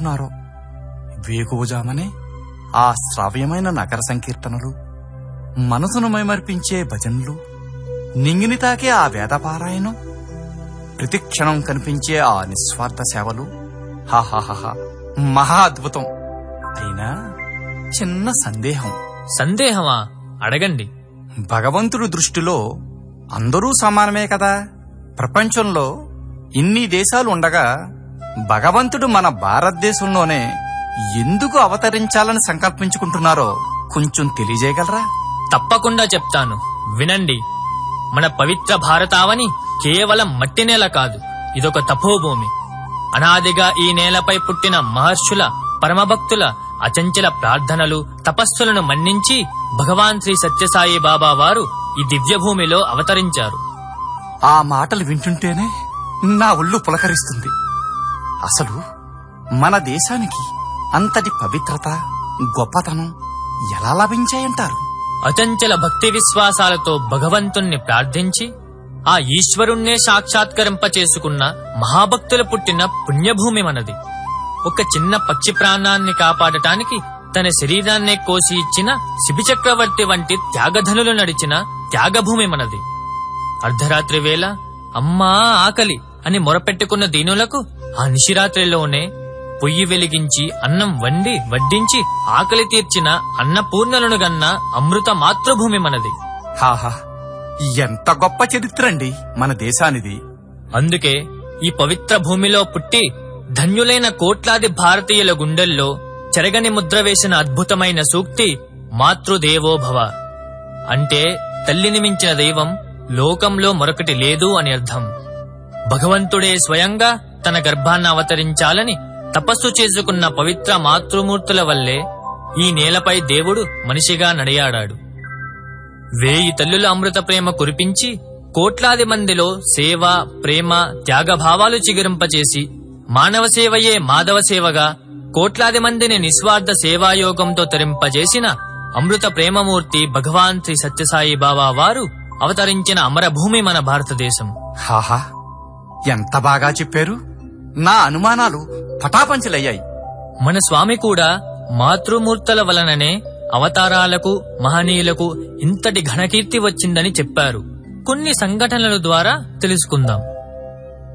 చేసుకుంటున్నారో వేకువజామనే ఆ శ్రావ్యమైన నగర సంకీర్తనలు మనసును మైమర్పించే భజనలు నింగిని తాకే ఆ వేదపారాయణం ప్రతిక్షణం కనిపించే ఆ నిస్వార్థ సేవలు హాహాహా మహా అద్భుతం అయినా చిన్న సందేహం సందేహమా అడగండి భగవంతుడి దృష్టిలో అందరూ సమానమే కదా ప్రపంచంలో ఇన్ని దేశాలు ఉండగా భగవంతుడు మన భారతదేశంలోనే ఎందుకు అవతరించాలని సంకల్పించుకుంటున్నారో కొంచెం తెలియజేయగలరా తప్పకుండా చెప్తాను వినండి మన పవిత్ర భారతావని కేవలం మట్టి నేల కాదు ఇదొక తపోభూమి అనాదిగా ఈ నేలపై పుట్టిన మహర్షుల పరమభక్తుల అచంచల ప్రార్థనలు తపస్సులను మన్నించి భగవాన్ శ్రీ సత్యసాయి బాబా వారు ఈ దివ్యభూమిలో అవతరించారు ఆ మాటలు వింటుంటేనే నా ఒళ్ళు పులకరిస్తుంది అసలు మన దేశానికి అంతటి పవిత్రత గొప్పతనం ఎలా లభించాయంటారు అచంచల భక్తి విశ్వాసాలతో భగవంతుణ్ణి ప్రార్థించి ఆ ఈశ్వరుణ్ణే సాక్షాత్కరింప చేసుకున్న మహాభక్తులు పుట్టిన పుణ్యభూమి మనది ఒక చిన్న పక్షి ప్రాణాన్ని కాపాడటానికి తన శరీరాన్నే కోసి ఇచ్చిన శిబి చక్రవర్తి వంటి త్యాగధనులు నడిచిన త్యాగభూమి మనది అర్ధరాత్రి వేళ అమ్మా ఆకలి అని మొరపెట్టుకున్న దీనులకు ఆ నిశిరాత్రిలోనే పొయ్యి వెలిగించి అన్నం వండి వడ్డించి ఆకలి తీర్చిన అన్నపూర్ణలను గన్న అమృత మాతృభూమి మనది హాహా ఎంత గొప్ప చరిత్ర అండి మన దేశానిది అందుకే ఈ పవిత్ర భూమిలో పుట్టి ధన్యులైన కోట్లాది భారతీయుల గుండెల్లో చెరగని ముద్ర వేసిన అద్భుతమైన సూక్తి మాతృదేవోభవ అంటే తల్లిని మించిన దైవం లోకంలో మరొకటి లేదు అని అర్థం భగవంతుడే స్వయంగా తన గర్భాన్న అవతరించాలని తపస్సు చేసుకున్న పవిత్ర మాతృమూర్తుల వల్లే ఈ నేలపై దేవుడు మనిషిగా నడియాడాడు వేయి తల్లుల అమృత ప్రేమ కురిపించి కోట్లాది మందిలో సేవ ప్రేమ త్యాగభావాలు చిగురింపచేసి మానవ సేవయే మాధవ సేవగా కోట్లాది మందిని నిస్వార్థ సేవాయోగంతో తరింపజేసిన అమృత ప్రేమమూర్తి భగవాన్ శ్రీ సత్యసాయి బాబా వారు అవతరించిన అమరభూమి మన భారతదేశం హాహా ఎంత బాగా చెప్పారు నా అనుమానాలు పటాపంచలయ్యాయి మన స్వామి కూడా మాతృమూర్తుల వలననే అవతారాలకు మహనీయులకు ఇంతటి ఘనకీర్తి వచ్చిందని చెప్పారు కొన్ని సంఘటనల ద్వారా తెలుసుకుందాం